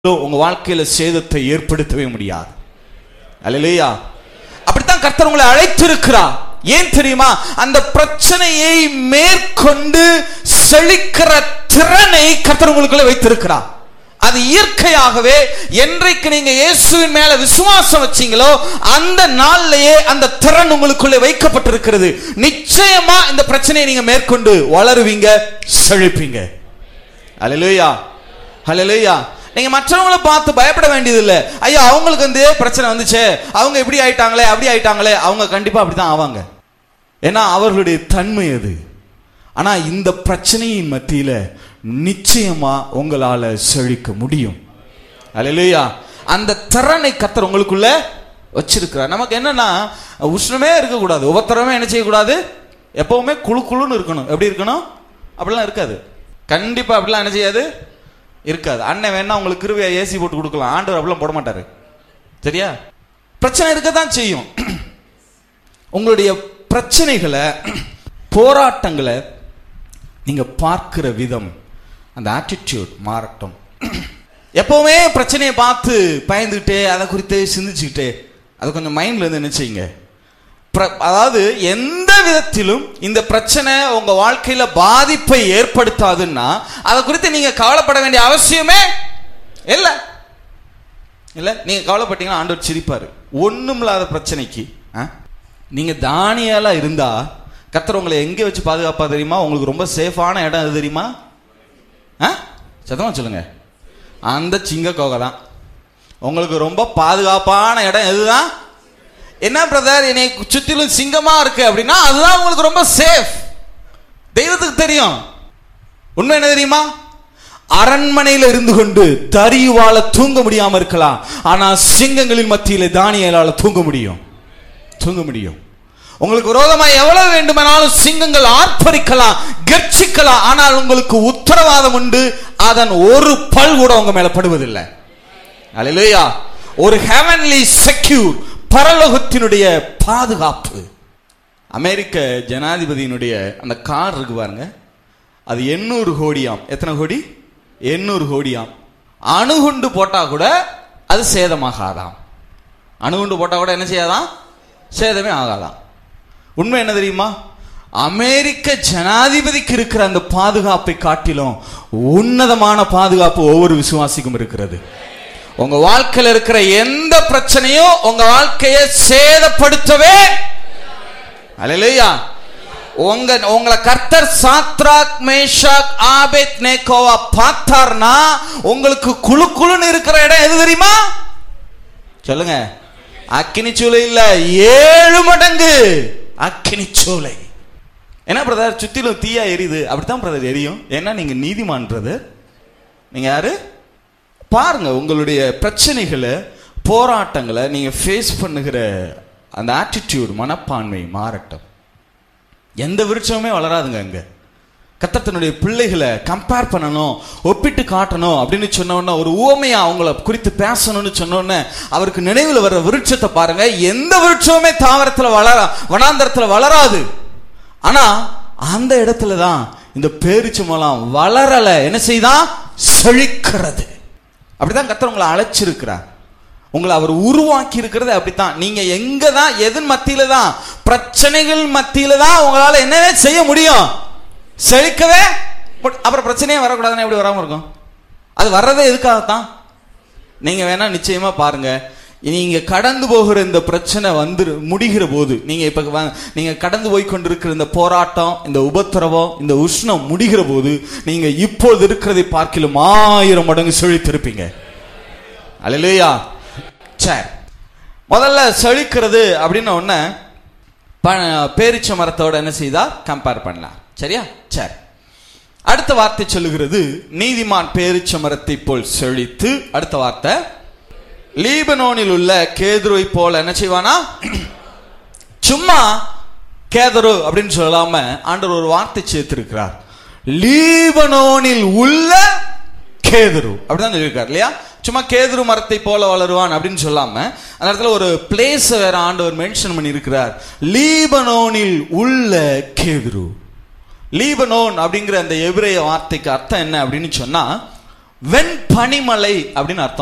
உங்க வாழ்க்கையில சேதத்தை ஏற்படுத்தவே முடியாது அல்லையா அப்படித்தான் கர்த்தர் உங்களை அழைத்திருக்கிறார் ஏன் தெரியுமா அந்த பிரச்சனையை மேற்கொண்டு செழிக்கிற திறனை கர்த்தர் உங்களுக்குள்ள வைத்திருக்கிறார் அது இயற்கையாகவே என்றைக்கு நீங்க இயேசுவின் மேல விசுவாசம் வச்சீங்களோ அந்த நாள்லயே அந்த திறன் உங்களுக்குள்ளே வைக்கப்பட்டிருக்கிறது நிச்சயமா இந்த பிரச்சனையை நீங்க மேற்கொண்டு வளருவீங்க செழிப்பீங்க ஹalleluya ஹalleluya நீங்க மற்றவங்கள பார்த்து பயப்பட வேண்டியது இல்ல ஐயா அவங்களுக்கு வந்து பிரச்சனை வந்துச்சே அவங்க இப்படி ஆயிட்டாங்களே அப்படி ஆயிட்டாங்களே அவங்க கண்டிப்பா அப்படித்தான் ஆவாங்க ஏன்னா அவர்களுடைய தன்மை அது ஆனா இந்த பிரச்சனையின் மத்தியில நிச்சயமா உங்களால செழிக்க முடியும் அல்லையா அந்த திறனை கத்தர் உங்களுக்குள்ள வச்சிருக்கிறார் நமக்கு என்னன்னா உஷ்ணமே இருக்கக்கூடாது ஒவ்வொருத்தரமே என்ன செய்யக்கூடாது எப்பவுமே குழு குழுன்னு இருக்கணும் எப்படி இருக்கணும் அப்படிலாம் இருக்காது கண்டிப்பா அப்படிலாம் என்ன செய்யாது இருக்காது அண்ணன் வேணா உங்களுக்கு கிருவியா ஏசி போட்டு கொடுக்கலாம் ஆண்டவர் அப்படிலாம் போட மாட்டாரு சரியா பிரச்சனை இருக்க தான் செய்யும் உங்களுடைய பிரச்சனைகளை போராட்டங்களை நீங்க பார்க்கிற விதம் அந்த ஆட்டிடியூட் மாறட்டும் எப்பவுமே பிரச்சனையை பார்த்து பயந்துக்கிட்டே அதை குறித்து சிந்திச்சுக்கிட்டே அதை கொஞ்சம் மைண்ட்ல இருந்து என்ன செய்யுங்க பிர- அதாவது எந்த விதத்திலும் இந்த பிரச்சனை உங்க வாழ்க்கையில பாதிப்பை ஏற்படுத்தாதுன்னா அதை குறித்து நீங்க கவலைப்பட வேண்டிய அவசியமே இல்லை இல்ல நீங்க கவலைப்பட்டீங்கன்னா ஆண்டவர் சிரிப்பாரு ஒண்ணுமில்லாத பிரச்சனைக்கு ஆ? நீங்க தானியாலா இருந்தா கத்தர் உங்களை எங்க வச்சு பாதுகாப்பா தெரியுமா உங்களுக்கு ரொம்ப சேஃபான இடம் எது தெரியுமா ஆ? சத்தமா சொல்லுங்க அந்த சிங்க கோகை தான் உங்களுக்கு ரொம்ப பாதுகாப்பான இடம் எதுதான் என்ன பிரதர் என்னை சுத்திலும் சிங்கமா இருக்கு அப்படின்னா அதுதான் உங்களுக்கு ரொம்ப சேஃப் தெய்வத்துக்கு தெரியும் உண்மை என்ன தெரியுமா அரண்மனையில இருந்து கொண்டு தரிவால தூங்க முடியாம இருக்கலாம் ஆனா சிங்கங்களின் மத்தியில தானியலால தூங்க முடியும் தூங்க முடியும் உங்களுக்கு விரோதமா எவ்வளவு வேண்டுமானாலும் சிங்கங்கள் ஆர்ப்பரிக்கலாம் கர்ச்சிக்கலாம் ஆனால் உங்களுக்கு உத்தரவாதம் உண்டு அதன் ஒரு பல் கூட உங்க மேல படுவதில்லை அல்லேலூயா ஒரு ஹெவன்லி செக்யூர் பரலோகத்தினுடைய பாதுகாப்பு அமெரிக்க ஜனாதிபதியினுடைய அந்த கார் இருக்கு பாருங்க அது எண்ணூறு கோடியாம் எத்தனை கோடி எண்ணூறு கோடியாம் அணுகுண்டு போட்டா கூட அது சேதமாகாதாம் அணுகுண்டு போட்டா கூட என்ன செய்யாதாம் சேதமே ஆகாதாம் உண்மை என்ன தெரியுமா அமெரிக்க ஜனாதிபதிக்கு இருக்கிற அந்த பாதுகாப்பை காட்டிலும் உன்னதமான பாதுகாப்பு ஒவ்வொரு விசுவாசிக்கும் இருக்கிறது உங்க வாழ்க்கையில இருக்கிற எந்த பிரச்சனையும் உங்க வாழ்க்கையை சேதப்படுத்தவே அல்லேலூயா உங்க உங்களை கர்த்தர் சாத்ராக் மேஷாக் ஆபேத் நேகோவா பார்த்தார்னா உங்களுக்கு குழு குழுன்னு இருக்கிற இடம் எது தெரியுமா சொல்லுங்க அக்கினி சூளை இல்ல ஏழு மடங்கு அக்கினி சூளை என்ன பிரதர் சுத்திலும் தீயா எரியுது அப்படித்தான் பிரதர் எரியும் ஏன்னா நீங்க நீதிமான் பிரதர் நீங்க யாரு பாருங்க உங்களுடைய பிரச்சனைகளை போராட்டங்களை நீங்க ஃபேஸ் பண்ணுகிற அந்த ஆட்டிடியூட் மனப்பான்மை மாறட்டும் எந்த விருட்சமுமே வளராதுங்க அங்க கத்தத்தினுடைய பிள்ளைகளை கம்பேர் பண்ணணும் ஒப்பிட்டு காட்டணும் அப்படின்னு சொன்ன உடனே ஒரு ஊமையா அவங்கள குறித்து பேசணும்னு சொன்ன உடனே அவருக்கு நினைவில் வர்ற விருட்சத்தை பாருங்க எந்த விருட்சமுமே தாவரத்துல வளர வனாந்தரத்துல வளராது ஆனா அந்த இடத்துல தான் இந்த பேரிச்சம்பழம் வளரல என்ன செய்தான் செழிக்கிறது அப்படிதான் கத்தர் உங்களை அழைச்சிருக்கிறார் உங்களை அவர் உருவாக்கி இருக்கிறது அப்படித்தான் நீங்க எங்க தான் எதன் மத்தியில தான் பிரச்சனைகள் மத்தியில தான் உங்களால என்னவே செய்ய முடியும் செழிக்கவே மு- அப்புறம் பிரச்சனையே வரக்கூடாதுன்னா எப்படி வராம இருக்கும் அது வர்றதே எதுக்காகத்தான் நீங்க வேணா நிச்சயமா பாருங்க நீங்க கடந்து போகிற இந்த பிரச்சனை வந்து முடிகிற போது நீங்க இப்ப வ- நீங்க கடந்து போய் கொண்டிருக்கிற இந்த போராட்டம் இந்த உபத்திரவம் இந்த உஷ்ணம் முடிகிற போது நீங்க இப்போது இருக்கிறதை பார்க்கிலும் ஆயிரம் மடங்கு செழித்திருப்பீங்க அல்லையா சரி முதல்ல செழிக்கிறது அப்படின்னு ஒண்ணு பேரிச்ச மரத்தோட என்ன செய்தா கம்பேர் பண்ணலாம் சரியா சரி அடுத்த வார்த்தை சொல்லுகிறது நீதிமான் பேரிச்ச மரத்தை போல் செழித்து அடுத்த வார்த்தை லீபனோனில் உள்ள கேதுருவை போல என்ன செய்வானா சும்மா கேதரு அப்படின்னு சொல்லாம ஆண்டவர் ஒரு வார்த்தை சேர்த்திருக்கிறார் லீபனோனில் உள்ள கேதுரு அப்படிதான் சொல்லியிருக்கார் இல்லையா சும்மா கேதுரு மரத்தை போல வளருவான் அப்படின்னு சொல்லாம அந்த இடத்துல ஒரு பிளேஸ் வேற ஆண்டவர் மென்ஷன் பண்ணி இருக்கிறார் லீபனோனில் உள்ள கேதுரு லீபனோன் அப்படிங்கிற அந்த எபிரேய வார்த்தைக்கு அர்த்தம் என்ன அப்படின்னு சொன்னா வெண் பனிமலை அப்படின்னு அர்த்தம்